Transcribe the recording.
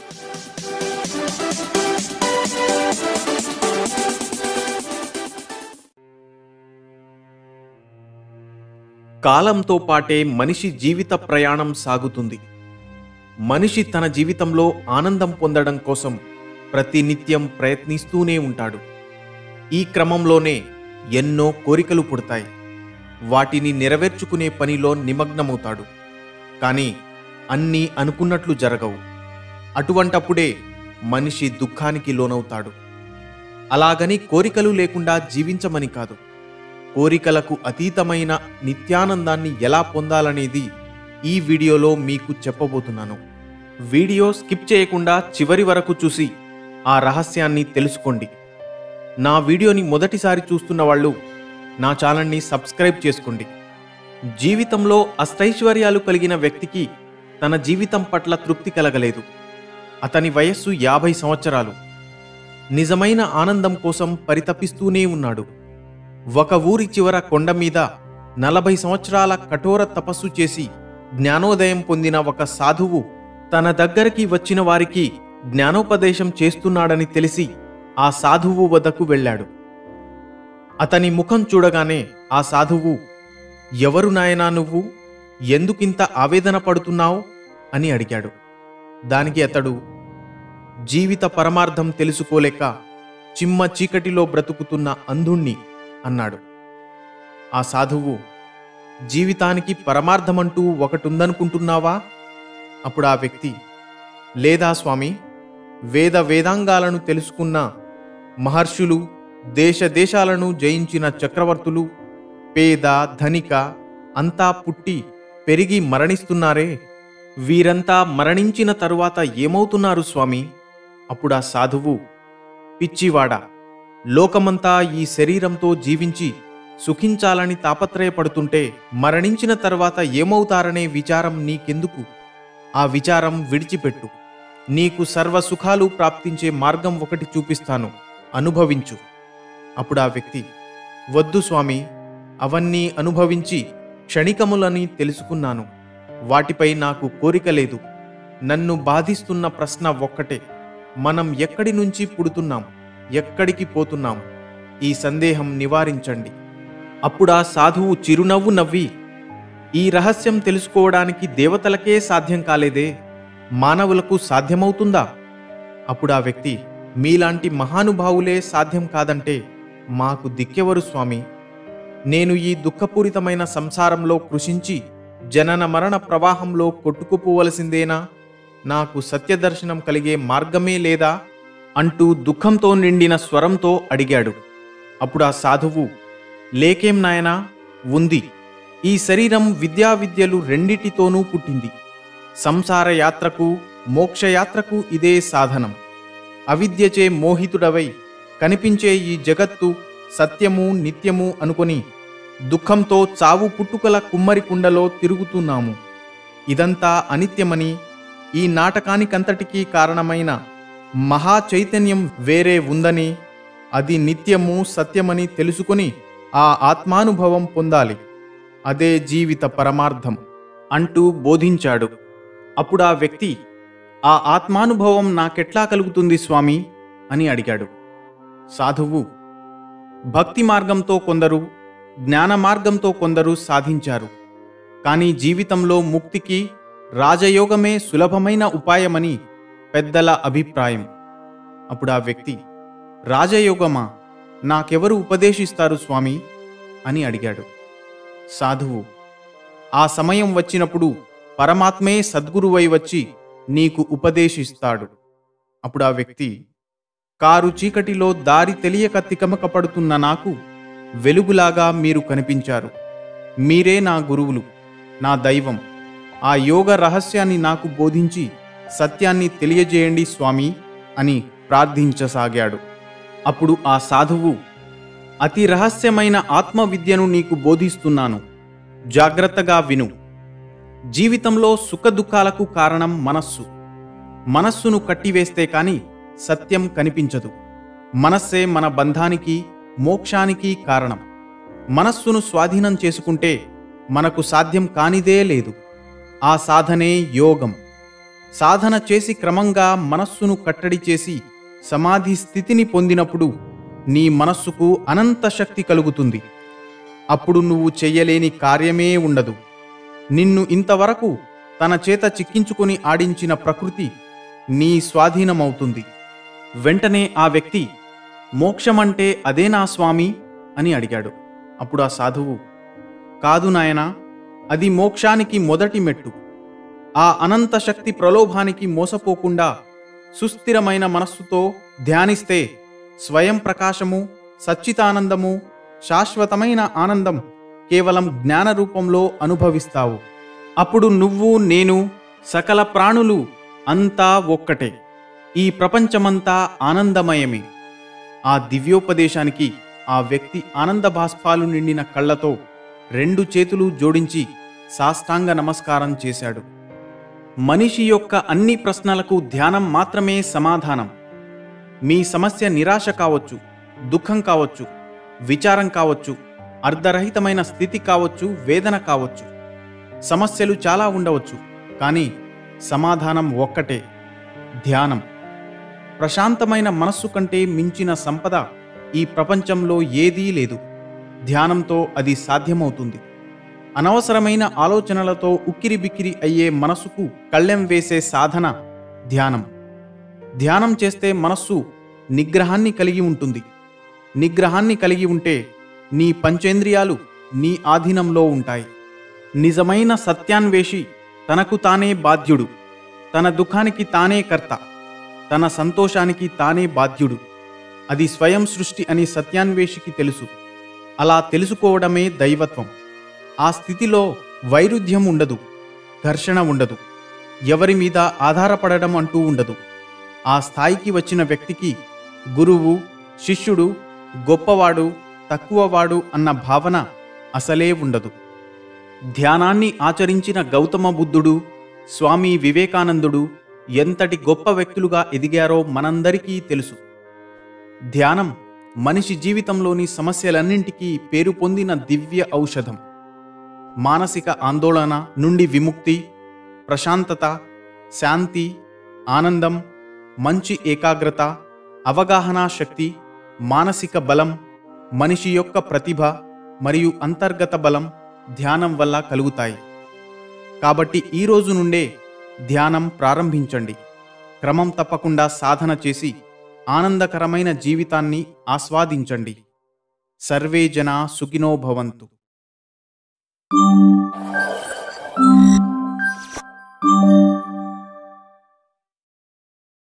కాలంతో పాటే మనిషి జీవిత ప్రయాణం సాగుతుంది మనిషి తన జీవితంలో ఆనందం పొందడం కోసం ప్రతినిత్యం ప్రయత్నిస్తూనే ఉంటాడు ఈ క్రమంలోనే ఎన్నో కోరికలు పుడతాయి వాటిని నెరవేర్చుకునే పనిలో నిమగ్నమవుతాడు కానీ అన్నీ అనుకున్నట్లు జరగవు అటువంటప్పుడే మనిషి దుఃఖానికి లోనవుతాడు అలాగని కోరికలు లేకుండా జీవించమని కాదు కోరికలకు అతీతమైన నిత్యానందాన్ని ఎలా పొందాలనేది ఈ వీడియోలో మీకు చెప్పబోతున్నాను వీడియో స్కిప్ చేయకుండా చివరి వరకు చూసి ఆ రహస్యాన్ని తెలుసుకోండి నా వీడియోని మొదటిసారి చూస్తున్న వాళ్ళు నా ఛానల్ని సబ్స్క్రైబ్ చేసుకోండి జీవితంలో అష్టైశ్వర్యాలు కలిగిన వ్యక్తికి తన జీవితం పట్ల తృప్తి కలగలేదు అతని వయస్సు యాభై సంవత్సరాలు నిజమైన ఆనందం కోసం పరితపిస్తూనే ఉన్నాడు ఒక ఊరి చివర కొండ మీద నలభై సంవత్సరాల కఠోర తపస్సు చేసి జ్ఞానోదయం పొందిన ఒక సాధువు తన దగ్గరికి వచ్చిన వారికి జ్ఞానోపదేశం చేస్తున్నాడని తెలిసి ఆ సాధువు వద్దకు వెళ్ళాడు అతని ముఖం చూడగానే ఆ సాధువు ఎవరు నాయనా నువ్వు ఎందుకింత ఆవేదన పడుతున్నావు అని అడిగాడు దానికి అతడు జీవిత పరమార్థం తెలుసుకోలేక చిమ్మ చీకటిలో బ్రతుకుతున్న అంధుణ్ణి అన్నాడు ఆ సాధువు జీవితానికి పరమార్థమంటూ ఒకటుందనుకుంటున్నావా అప్పుడు ఆ వ్యక్తి లేదా స్వామి వేద వేదాంగాలను తెలుసుకున్న మహర్షులు దేశ దేశాలను జయించిన చక్రవర్తులు పేద ధనిక అంతా పుట్టి పెరిగి మరణిస్తున్నారే వీరంతా మరణించిన తరువాత ఏమవుతున్నారు స్వామి అప్పుడు ఆ సాధువు పిచ్చివాడా లోకమంతా ఈ శరీరంతో జీవించి సుఖించాలని తాపత్రయపడుతుంటే మరణించిన తర్వాత ఏమవుతారనే విచారం నీకెందుకు ఆ విచారం విడిచిపెట్టు నీకు సర్వ సుఖాలు ప్రాప్తించే మార్గం ఒకటి చూపిస్తాను అనుభవించు అప్పుడు ఆ వ్యక్తి వద్దు స్వామి అవన్నీ అనుభవించి క్షణికములని తెలుసుకున్నాను వాటిపై నాకు కోరిక లేదు నన్ను బాధిస్తున్న ప్రశ్న ఒక్కటే మనం ఎక్కడి నుంచి పుడుతున్నాం ఎక్కడికి పోతున్నాం ఈ సందేహం నివారించండి అప్పుడా సాధువు చిరునవ్వు నవ్వి ఈ రహస్యం తెలుసుకోవడానికి దేవతలకే సాధ్యం కాలేదే మానవులకు సాధ్యమవుతుందా అప్పుడు ఆ వ్యక్తి మీలాంటి మహానుభావులే సాధ్యం కాదంటే మాకు దిక్కెవరు స్వామి నేను ఈ దుఃఖపూరితమైన సంసారంలో కృషించి జనన మరణ ప్రవాహంలో కొట్టుకుపోవలసిందేనా నాకు సత్యదర్శనం కలిగే మార్గమే లేదా అంటూ దుఃఖంతో నిండిన స్వరంతో అడిగాడు అప్పుడు ఆ సాధువు లేకేం నాయనా ఉంది ఈ శరీరం విద్యా విద్యలు రెండిటితోనూ పుట్టింది సంసార యాత్రకు మోక్షయాత్రకు ఇదే సాధనం అవిద్యచే మోహితుడవై కనిపించే ఈ జగత్తు సత్యము నిత్యము అనుకొని దుఃఖంతో చావు పుట్టుకల కుమ్మరి కుండలో తిరుగుతున్నాము ఇదంతా అనిత్యమని ఈ నాటకానికంతటికీ కారణమైన మహా చైతన్యం వేరే ఉందని అది నిత్యము సత్యమని తెలుసుకొని ఆ ఆత్మానుభవం పొందాలి అదే జీవిత పరమార్థం అంటూ బోధించాడు అప్పుడు ఆ వ్యక్తి ఆ ఆత్మానుభవం నాకెట్లా కలుగుతుంది స్వామి అని అడిగాడు సాధువు భక్తి మార్గంతో కొందరు జ్ఞాన మార్గంతో కొందరు సాధించారు కానీ జీవితంలో ముక్తికి రాజయోగమే సులభమైన ఉపాయమని పెద్దల అభిప్రాయం అప్పుడు ఆ వ్యక్తి రాజయోగమా నాకెవరు ఉపదేశిస్తారు స్వామి అని అడిగాడు సాధువు ఆ సమయం వచ్చినప్పుడు పరమాత్మే సద్గురువై వచ్చి నీకు ఉపదేశిస్తాడు అప్పుడు ఆ వ్యక్తి కారు చీకటిలో దారి తెలియక తికమకపడుతున్న నాకు వెలుగులాగా మీరు కనిపించారు మీరే నా గురువులు నా దైవం ఆ యోగ రహస్యాన్ని నాకు బోధించి సత్యాన్ని తెలియజేయండి స్వామి అని ప్రార్థించసాగాడు అప్పుడు ఆ సాధువు అతి రహస్యమైన ఆత్మ విద్యను నీకు బోధిస్తున్నాను జాగ్రత్తగా విను జీవితంలో సుఖదుఖాలకు కారణం మనస్సు మనస్సును కట్టివేస్తే కాని సత్యం కనిపించదు మనస్సే మన బంధానికి మోక్షానికి కారణం మనస్సును స్వాధీనం చేసుకుంటే మనకు సాధ్యం కానిదే లేదు ఆ సాధనే యోగం సాధన చేసి క్రమంగా మనస్సును కట్టడి చేసి సమాధి స్థితిని పొందినప్పుడు నీ మనస్సుకు అనంత శక్తి కలుగుతుంది అప్పుడు నువ్వు చెయ్యలేని కార్యమే ఉండదు నిన్ను ఇంతవరకు తన చేత చిక్కించుకొని ఆడించిన ప్రకృతి నీ స్వాధీనమవుతుంది వెంటనే ఆ వ్యక్తి మోక్షమంటే అదేనా స్వామి అని అడిగాడు అప్పుడు ఆ సాధువు కాదు నాయనా అది మోక్షానికి మొదటి మెట్టు ఆ అనంత శక్తి ప్రలోభానికి మోసపోకుండా సుస్థిరమైన మనస్సుతో ధ్యానిస్తే స్వయం ప్రకాశము సచ్చితానందము శాశ్వతమైన ఆనందం కేవలం జ్ఞాన రూపంలో అనుభవిస్తావు అప్పుడు నువ్వు నేను సకల ప్రాణులు అంతా ఒక్కటే ఈ ప్రపంచమంతా ఆనందమయమే ఆ దివ్యోపదేశానికి ఆ వ్యక్తి ఆనంద భాస్పాలు నిండిన కళ్ళతో రెండు చేతులు జోడించి సాష్టాంగ నమస్కారం చేశాడు మనిషి యొక్క అన్ని ప్రశ్నలకు ధ్యానం మాత్రమే సమాధానం మీ సమస్య నిరాశ కావచ్చు దుఃఖం కావచ్చు విచారం కావచ్చు అర్ధరహితమైన స్థితి కావచ్చు వేదన కావచ్చు సమస్యలు చాలా ఉండవచ్చు కానీ సమాధానం ఒక్కటే ధ్యానం ప్రశాంతమైన మనస్సు కంటే మించిన సంపద ఈ ప్రపంచంలో ఏదీ లేదు ధ్యానంతో అది సాధ్యమవుతుంది అనవసరమైన ఆలోచనలతో ఉక్కిరిబిక్కిరి అయ్యే మనసుకు కళ్ళెం వేసే సాధన ధ్యానం ధ్యానం చేస్తే మనస్సు నిగ్రహాన్ని కలిగి ఉంటుంది నిగ్రహాన్ని కలిగి ఉంటే నీ పంచేంద్రియాలు నీ ఆధీనంలో ఉంటాయి నిజమైన సత్యాన్వేషి తనకు తానే బాధ్యుడు తన దుఃఖానికి తానే కర్త తన సంతోషానికి తానే బాధ్యుడు అది స్వయం సృష్టి అని సత్యాన్వేషికి తెలుసు అలా తెలుసుకోవడమే దైవత్వం ఆ స్థితిలో వైరుధ్యం ఉండదు ఘర్షణ ఉండదు ఎవరి మీద ఆధారపడడం అంటూ ఉండదు ఆ స్థాయికి వచ్చిన వ్యక్తికి గురువు శిష్యుడు గొప్పవాడు తక్కువవాడు అన్న భావన అసలే ఉండదు ధ్యానాన్ని ఆచరించిన గౌతమ బుద్ధుడు స్వామి వివేకానందుడు ఎంతటి గొప్ప వ్యక్తులుగా ఎదిగారో మనందరికీ తెలుసు ధ్యానం మనిషి జీవితంలోని సమస్యలన్నింటికీ పేరు పొందిన దివ్య ఔషధం మానసిక ఆందోళన నుండి విముక్తి ప్రశాంతత శాంతి ఆనందం మంచి ఏకాగ్రత అవగాహనా శక్తి మానసిక బలం మనిషి యొక్క ప్రతిభ మరియు అంతర్గత బలం ధ్యానం వల్ల కలుగుతాయి కాబట్టి ఈ రోజు నుండే ధ్యానం ప్రారంభించండి క్రమం తప్పకుండా సాధన చేసి ఆనందకరమైన జీవితాన్ని ఆస్వాదించండి సర్వే జనా సుఖినో భవంతు Thank you.